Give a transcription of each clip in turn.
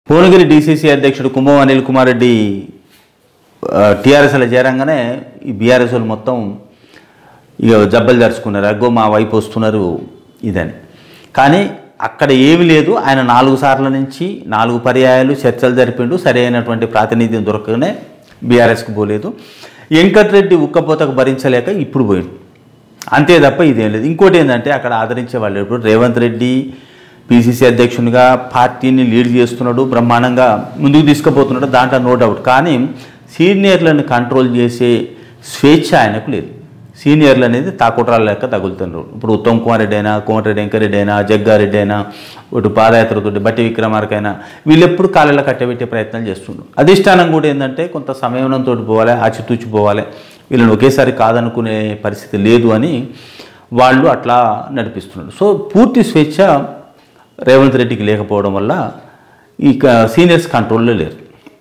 Bhuvanagiri DCC అధ్యక్షుడు కుంభం అనిల్ కుమార్ రెడ్డి టీఆర్ఎస్లో చేరంగానే ఈ బీఆర్ఎస్ వాళ్ళు మొత్తం ఇక జబ్బలు జరుచుకున్నారు అగ్గో మా వైపు వస్తున్నారు ఇదని కానీ అక్కడ ఏమీ లేదు ఆయన నాలుగు సార్ల నుంచి నాలుగు పర్యాయాలు చర్చలు జరిపిండు సరైనటువంటి ప్రాతినిధ్యం దొరకగానే బీఆర్ఎస్కి పోలేదు వెంకటరెడ్డి ఉక్కపోతకు భరించలేక ఇప్పుడు పోయిండు అంతే తప్ప ఇదేం లేదు ఇంకోటి ఏంటంటే అక్కడ ఆదరించే వాళ్ళు ఇప్పుడు రేవంత్ రెడ్డి పిసిసి అధ్యక్షునిగా పార్టీని లీడ్ చేస్తున్నాడు బ్రహ్మాండంగా ముందుకు తీసుకుపోతున్నాడు దాంట్లో నో డౌట్ కానీ సీనియర్లను కంట్రోల్ చేసే స్వేచ్ఛ ఆయనకు లేదు సీనియర్లు అనేది తాకుట్రాల లెక్క తగులుతున్నారు ఇప్పుడు ఉత్తమ్ కుమార్ రెడ్డి అయినా కోమటిరెడ్డి వెంకరెడ్డి అయినా జగ్గారెడ్డి అయినా ఇటు పాదయాత్రతోటి బట్టి విక్రమార్కైనా వీళ్ళు ఎప్పుడు కాళ్ళలో కట్టబెట్టే ప్రయత్నాలు చేస్తుండ్రు అధిష్టానం కూడా ఏంటంటే కొంత సంయమనంతో పోవాలి ఆచితూచి పోవాలి వీళ్ళని ఒకేసారి కాదనుకునే పరిస్థితి లేదు అని వాళ్ళు అట్లా నడిపిస్తున్నారు సో పూర్తి స్వేచ్ఛ రేవంత్ రెడ్డికి లేకపోవడం వల్ల ఇక సీనియర్స్ కంట్రోల్లో లేరు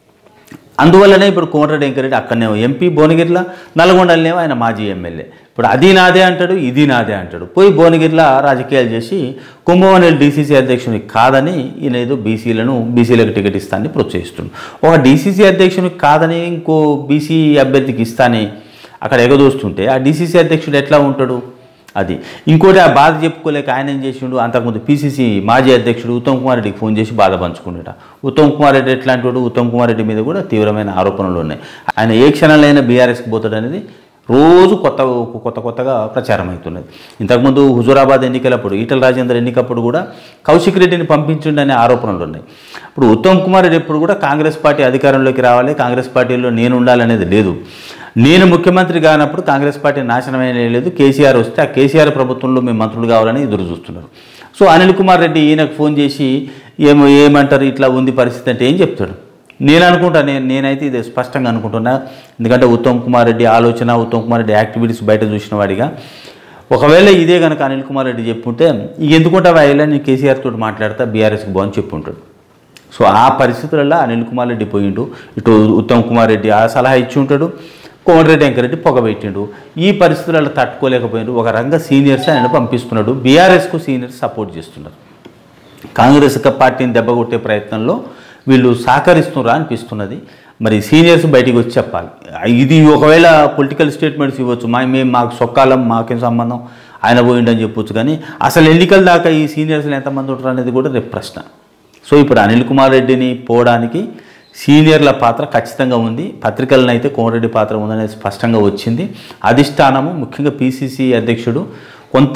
అందువల్లనే ఇప్పుడు కోమటిరెడ్డి వెంకరెడ్డి అక్కడనే ఎంపీ భువనగిరిలో నల్గొండలనేమో ఆయన మాజీ ఎమ్మెల్యే ఇప్పుడు అది నాదే అంటాడు ఇది నాదే అంటాడు పోయి భువనగిరిలో రాజకీయాలు చేసి కుంభవనెల్లి డీసీసీ అధ్యక్షునికి కాదని ఈయన ఏదో బీసీలను బీసీలకు టికెట్ ఇస్తానని ప్రోత్సహిస్తుండు ఒక డీసీసీ అధ్యక్షునికి కాదని ఇంకో బీసీ అభ్యర్థికి ఇస్తానని అక్కడ ఎగదోస్తుంటే ఆ డీసీసీ అధ్యక్షుడు ఎట్లా ఉంటాడు అది ఇంకోటి ఆ బాధ చెప్పుకోలేక ఆయన ఏం చేసిండు అంతకుముందు పీసీసీ మాజీ అధ్యక్షుడు ఉత్తమ్ కుమార్ రెడ్డికి ఫోన్ చేసి బాధ పంచుకున్నాడు ఉత్తమ్ కుమార్ రెడ్డి ఎట్లాంటి వాడు ఉత్తమ్ కుమార్ రెడ్డి మీద కూడా తీవ్రమైన ఆరోపణలు ఉన్నాయి ఆయన ఏ క్షణంలో అయినా బీఆర్ఎస్కి పోతాడు అనేది రోజు కొత్త కొత్త కొత్తగా ప్రచారం అవుతున్నది ఇంతకుముందు హుజూరాబాద్ ఎన్నికలప్పుడు ఈటల రాజేందర్ ఎన్నికప్పుడు కూడా కౌశిక్ రెడ్డిని పంపించండి అనే ఆరోపణలు ఉన్నాయి ఇప్పుడు ఉత్తమ్ కుమార్ రెడ్డి ఎప్పుడు కూడా కాంగ్రెస్ పార్టీ అధికారంలోకి రావాలి కాంగ్రెస్ పార్టీలో నేను ఉండాలనేది లేదు నేను ముఖ్యమంత్రి కానప్పుడు కాంగ్రెస్ పార్టీ నాశనమైన లేదు కేసీఆర్ వస్తే ఆ కేసీఆర్ ప్రభుత్వంలో మేము మంత్రులు కావాలని ఎదురు చూస్తున్నారు సో అనిల్ కుమార్ రెడ్డి ఈయనకు ఫోన్ చేసి ఏమో ఏమంటారు ఇట్లా ఉంది పరిస్థితి అంటే ఏం చెప్తాడు నేను అనుకుంటా నేను నేనైతే ఇది స్పష్టంగా అనుకుంటున్నా ఎందుకంటే ఉత్తమ్ కుమార్ రెడ్డి ఆలోచన ఉత్తమ్ కుమార్ రెడ్డి యాక్టివిటీస్ బయట చూసిన వాడిగా ఒకవేళ ఇదే కనుక అనిల్ కుమార్ రెడ్డి చెప్పుంటే ఇక ఎందుకుంటావా ఇలా నేను కేసీఆర్ తోటి మాట్లాడతా బీఆర్ఎస్కి బాగుని చెప్పుంటాడు సో ఆ పరిస్థితులలో అనిల్ కుమార్ రెడ్డి పోయిండు ఇటు ఉత్తమ్ కుమార్ రెడ్డి ఆ సలహా ఇచ్చి ఉంటాడు కోమటిరెడ్డి వెంకరెడ్డి పొగబెట్టిండు ఈ పరిస్థితులలో తట్టుకోలేకపోయిండు ఒక రంగ సీనియర్స్ ఆయన పంపిస్తున్నాడు బీఆర్ఎస్కు సీనియర్స్ సపోర్ట్ చేస్తున్నారు కాంగ్రెస్ పార్టీని దెబ్బకొట్టే ప్రయత్నంలో వీళ్ళు సహకరిస్తున్నారా అనిపిస్తున్నది మరి సీనియర్స్ బయటికి వచ్చి చెప్పాలి ఇది ఒకవేళ పొలిటికల్ స్టేట్మెంట్స్ ఇవ్వచ్చు మా మేము మాకు సొక్కాలం మాకేం సంబంధం ఆయన పోయిండని చెప్పొచ్చు కానీ అసలు ఎన్నికల దాకా ఈ సీనియర్స్లు ఎంతమంది ఉంటారు అనేది కూడా రేపు ప్రశ్న సో ఇప్పుడు అనిల్ కుమార్ రెడ్డిని పోవడానికి సీనియర్ల పాత్ర ఖచ్చితంగా ఉంది పత్రికలను అయితే కోమరెడ్డి పాత్ర ఉందనేది స్పష్టంగా వచ్చింది అధిష్టానము ముఖ్యంగా పీసీసీ అధ్యక్షుడు కొంత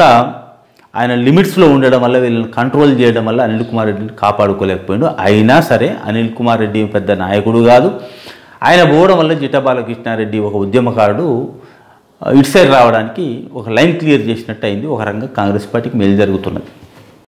ఆయన లిమిట్స్లో ఉండడం వల్ల వీళ్ళని కంట్రోల్ చేయడం వల్ల అనిల్ కుమార్ రెడ్డిని కాపాడుకోలేకపోయాడు అయినా సరే అనిల్ కుమార్ రెడ్డి పెద్ద నాయకుడు కాదు ఆయన పోవడం వల్ల జిట్టా బాలకృష్ణారెడ్డి ఒక ఉద్యమకారుడు ఇటు సైడ్ రావడానికి ఒక లైన్ క్లియర్ చేసినట్టు అయింది ఒక రంగం కాంగ్రెస్ పార్టీకి మేలు జరుగుతున్నది